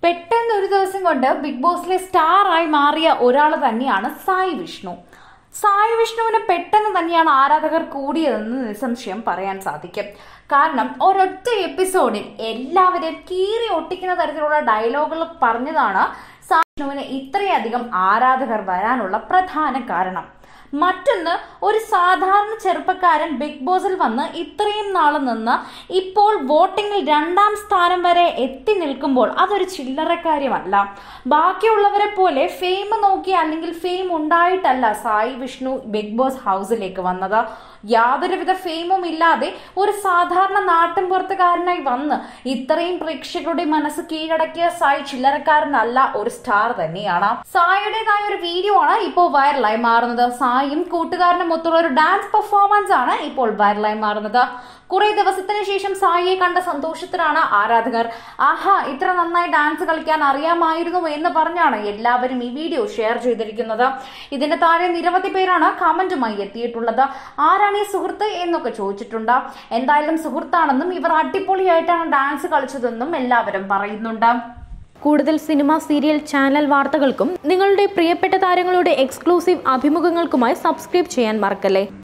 പെട്ടെന്ന് ഒരു ദിവസം കൊണ്ട് ബിഗ് ബോസിലെ സ്റ്റാർ ആയി മാറിയ ഒരാൾ തന്നെയാണ് സായി വിഷ്ണു സായി വിഷ്ണുവിന് പെട്ടെന്ന് തന്നെയാണ് ആരാധകർ കൂടിയതെന്ന് നിസ്സംശയം പറയാൻ സാധിക്കും കാരണം ഒരൊറ്റ എപ്പിസോഡിൽ എല്ലാവരെയും കീറി ഒട്ടിക്കുന്ന തരത്തിലുള്ള ഡയലോഗുകൾ പറഞ്ഞതാണ് സായി വിഷ്ണുവിന് ഇത്രയധികം ആരാധകർ വരാനുള്ള പ്രധാന കാരണം മറ്റൊന്ന് ഒരു സാധാരണ ചെറുപ്പക്കാരൻ ബിഗ് ബോസിൽ വന്ന് ഇത്രയും നാൾ നിന്ന് ഇപ്പോൾ വോട്ടിങ്ങിൽ രണ്ടാം സ്ഥാനം വരെ എത്തി നിൽക്കുമ്പോൾ അതൊരു ചില്ലറ കാര്യമല്ല ബാക്കിയുള്ളവരെ പോലെ ഫെയിം നോക്കി അല്ലെങ്കിൽ ഫെയിം ഉണ്ടായിട്ടല്ല സായി വിഷ്ണു ബിഗ് ബോസ് ഹൗസിലേക്ക് വന്നത് യാതൊരുവിധ ഫെയിമും ഇല്ലാതെ ഒരു സാധാരണ നാട്ടിൻ പുറത്തുകാരനായി വന്ന് ഇത്രയും പ്രേക്ഷകരുടെ മനസ്സ് കീഴടക്കിയ സായി ചില്ലറക്കാരനല്ല ഒരു സ്റ്റാർ തന്നെയാണ് സായിയുടേതായ ഒരു വീഡിയോ ആണ് ഇപ്പോൾ വൈറലായി മാറുന്നത് സായും കൂട്ടുകാരനും ഒത്തുള്ള ഒരു ഡാൻസ് പെർഫോമൻസ് ആണ് ഇപ്പോൾ വൈറലായി മാറുന്നത് കുറെ ദിവസത്തിന് ശേഷം സായിയെ കണ്ട സന്തോഷത്തിലാണ് ആരാധകർ ആഹാ ഇത്ര നന്നായി ഡാൻസ് കളിക്കാൻ അറിയാമായിരുന്നു എന്ന് പറഞ്ഞാണ് എല്ലാവരും ഈ വീഡിയോ ഷെയർ ചെയ്തിരിക്കുന്നത് ഇതിന്റെ താഴെ നിരവധി പേരാണ് കമന്റുമായി എത്തിയിട്ടുള്ളത് ആരാണ് ഈ സുഹൃത്ത് എന്നൊക്കെ ചോദിച്ചിട്ടുണ്ട് എന്തായാലും സുഹൃത്താണെന്നും ഇവർ അടിപൊളിയായിട്ടാണ് ഡാൻസ് കളിച്ചതെന്നും എല്ലാവരും പറയുന്നുണ്ട് കൂടുതൽ സിനിമ സീരിയൽ ചാനൽ വാർത്തകൾക്കും നിങ്ങളുടെ പ്രിയപ്പെട്ട താരങ്ങളുടെ എക്സ്ക്ലൂസീവ് അഭിമുഖങ്ങൾക്കുമായി സബ്സ്ക്രൈബ് ചെയ്യാൻ മറക്കല്ലേ